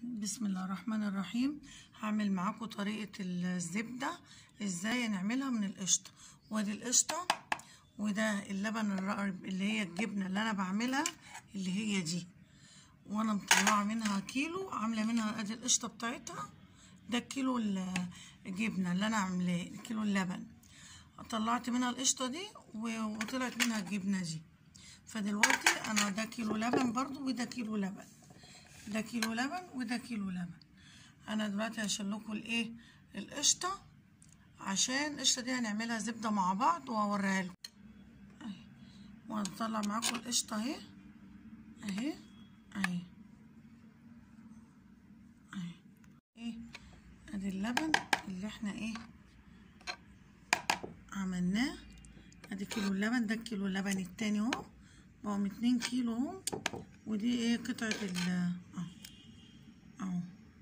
بسم الله الرحمن الرحيم هعمل معاكم طريقة الزبدة ازاي نعملها من القشطة وادي القشطة وده اللبن الرقب اللي هي الجبنة اللي انا بعملها اللي هي دي وانا مطلعة منها كيلو عاملة منها ادي القشطة بتاعتها ده كيلو الجبنة اللي انا عاملاه كيلو اللبن طلعت منها القشطة دي وطلعت منها الجبنة دي فدلوقتي انا ده كيلو لبن برضو وده كيلو لبن ده كيلو لبن وده كيلو لبن انا دلوقتي هشيل لكم الايه القشطه عشان القشطه دي هنعملها زبده مع بعض وهوريها لكم اهي وهطلع معاكم القشطه اهي اهي اهي اهي ايه ادي اللبن اللي احنا ايه عملناه ادي كيلو اللبن ده كيلو اللبن التاني اهو بقوا اتنين كيلو اهو ودي ايه قطعة ال اهو اهو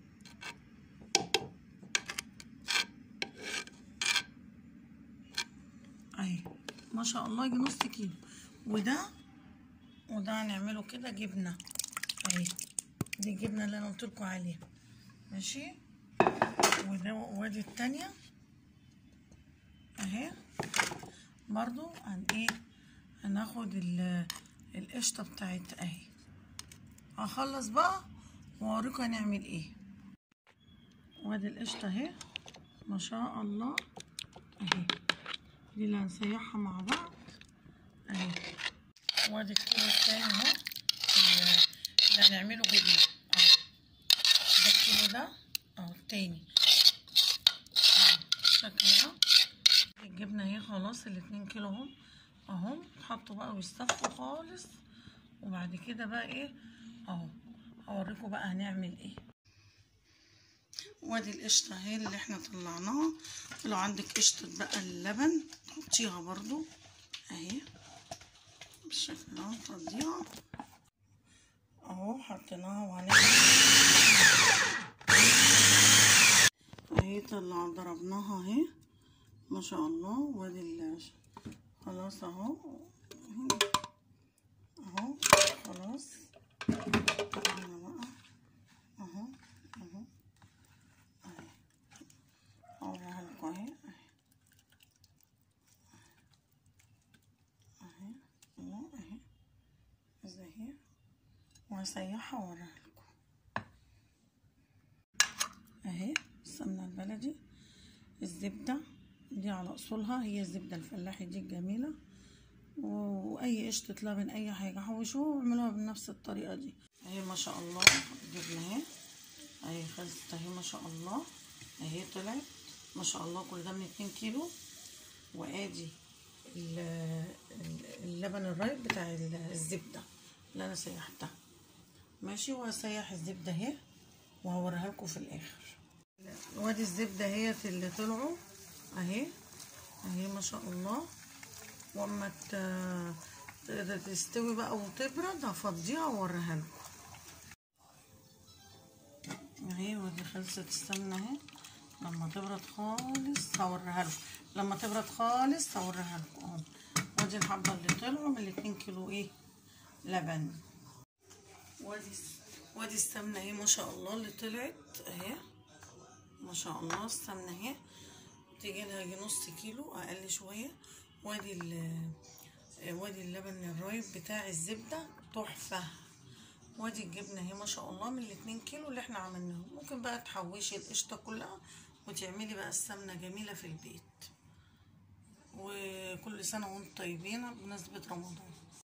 اهي ما شاء الله يجي نص كيلو وده وده هنعمله كده جبنة اهي دي الجبنة اللي انا قلتلكوا عليها ماشي وده وادي التانية اهي برضو هن ايه هناخد القشطة بتاعت اهي هخلص بقى واوريكم هنعمل ايه وادي القشطة اهي ما شاء الله اهي دي اللي هنسيحها مع بعض اهي وادي الكيلو التاني اهو اللي هنعمله جبنة اهو ده الكيلو ده اهو التاني بالشكل ده الجبنة اهي خلاص الاتنين كيلو اهم اهم اتحطوا بقى ويصفوا خالص وبعد كده بقى ايه اهو هوريكم بقى هنعمل ايه وادي القشطه اهي اللي احنا طلعناها ولو عندك قشطه بقى اللبن تحطيها برضو اهي بالشكل ده نفضيها اهو حطيناها وهنعمل اهي طلع ضربناها اهي ما شاء الله وادي خلاص اهو اهو خلاص هنا بقى اهو اهو اهي اوريها لكم اهي اهي اهو اهي ازاي اهي وهسيحها واوريها لكم اهي السمنه البلدي الزبده دي على اصولها هي الزبده الفلاحي دي الجميله واي قشطه لبن اي حاجه حوشوها واعملوها بنفس الطريقه دي اهي ما شاء الله جبنا اهي اهي خلصت اهي ما شاء الله اهي طلعت ما شاء الله كل ده من اتنين كيلو وادي اللبن الرايب بتاع الزبده اللي انا سيحتها ماشي وهسيح الزبده اهي وهوريها لكم في الاخر وادي الزبده اهيت اللي طلعوا اهي اهي ما شاء الله واما تستوي بقى وتبرد هفضيها واوريها لكم اهي ودي خلصت السمنه اهي لما تبرد خالص هوريها لكم لما تبرد خالص هوريها لكم اهو ودي الحبه اللي طلعوا من الاتنين كيلو ايه لبن وادي وادي السمنه اهي ما شاء الله اللي طلعت اهي ما شاء الله السمنه اهي تيجي لها يجي نص كيلو اقل شويه وادي وادي اللبن الرايب بتاع الزبده تحفه وادي الجبنه اهي ما شاء الله من الاتنين كيلو اللي احنا عملناهم ممكن بقى تحوشي القشطه كلها وتعملي بقى السمنه جميله في البيت وكل سنه وانتم طيبين بمناسبه رمضان